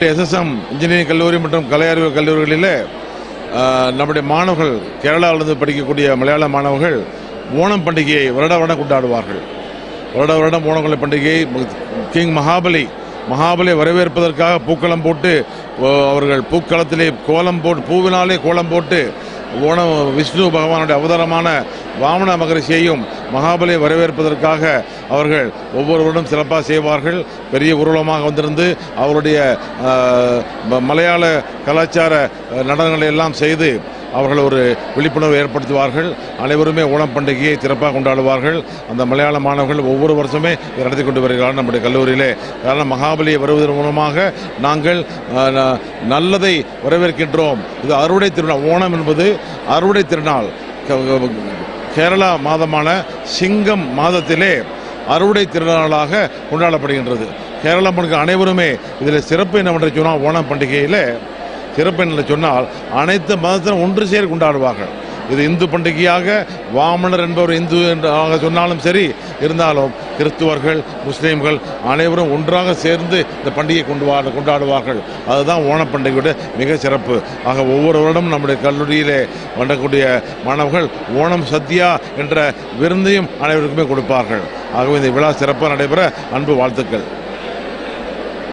SSM engineering கல்லூரி மற்றும் கலை அறிவியல் கல்லூரிகளிலே ஆஹ், நம்முடைய மாணவர்கள் கேரளாவிலிருந்து படிக்கக்கூடிய மலையாள மாணவர்கள் ஓணம் பண்டிகையை வருட வருடம் கொண்டாடுவார்கள் வருட வருடம் ஓணம் பண்டிகையை கிங் மகாபலி மகாபலி வரவேற்பதற்காக பூக்களம் போட்டு ஓ, அவர்கள் பூக்களத்திலே கோலம் போட்டு பூவினாலே கோலம் போட்டு ஓணம் விஷ்ணு பகவானுடைய அவதாரமான வாமன மகரிஷியையும் மகாபலியை வரவேற்பதற்காக அவர்கள் ஒவ்வொரு வருடம் சிறப்பாக செய்வார்கள் பெரிய ஊர்வலமாக வந்திருந்து அவருடைய ஆஹ், ம- மலையாள கலாச்சார அஹ், நடனங்களை எல்லாம் செய்து அவர்கள் ஒரு விழிப்புணர்வு ஏற்படுத்துவார்கள் அனைவருமே ஓணம் பண்டிகையை சிறப்பாக கொண்டாடுவார்கள் அந்த மலையாள மாணவர்கள் ஒவ்வொரு வருஷமே இதை நடத்தி கொண்டு வருகிறார்கள் நம்முடைய கல்லூரியிலே காரணம் மகாபலியை வருவதன் மூலமாக நாங்கள் அஹ், ந- நல்லதை வரவேற்கின்றோம் இது அறுவடை திருநாள் ஓணம் என்பது அறுவடை திருநாள் க- க- கேரளா மாதமான சிங்கம் மாதத்திலே அறுவடை திருநாளாக கொண்டாடப்படுகின்றது கேரள மக்கள் அனைவருமே இதில் சிறப்பு என்னவென்று சொன்னால் ஓணம் பண்டிகையில் சிறப்பு என்று சொன்னால் அனைத்து மதத்திலும் ஒன்று சேர் கொண்டாடுவார்கள் இது இந்து பண்டிகையாக வாமனர் என்பவர் இந்து என்று சொன்னாலும் சரி இருந்தாலும் கிறிஸ்துவர்கள் முஸ்லீம்கள் அனைவரும் ஒன்றாக சேர்ந்து இந்த பண்டிகையை கொண்டு வா கொண்டாடுவார்கள் அதுதான் ஓணம் பண்டிகையோட மிக சிறப்பு ஆக ஒவ்வொரு வருடமும் நம்முடைய கல்லூரியிலே வரக்கூடிய மாணவர்கள் ஓணம் சத்யா என்ற விருந்தையும் அனைவருக்குமே கொடுப்பார்கள் ஆகவே இந்த விழா சிறப்பாக நடைபெற அன்பு வாழ்த்துக்கள்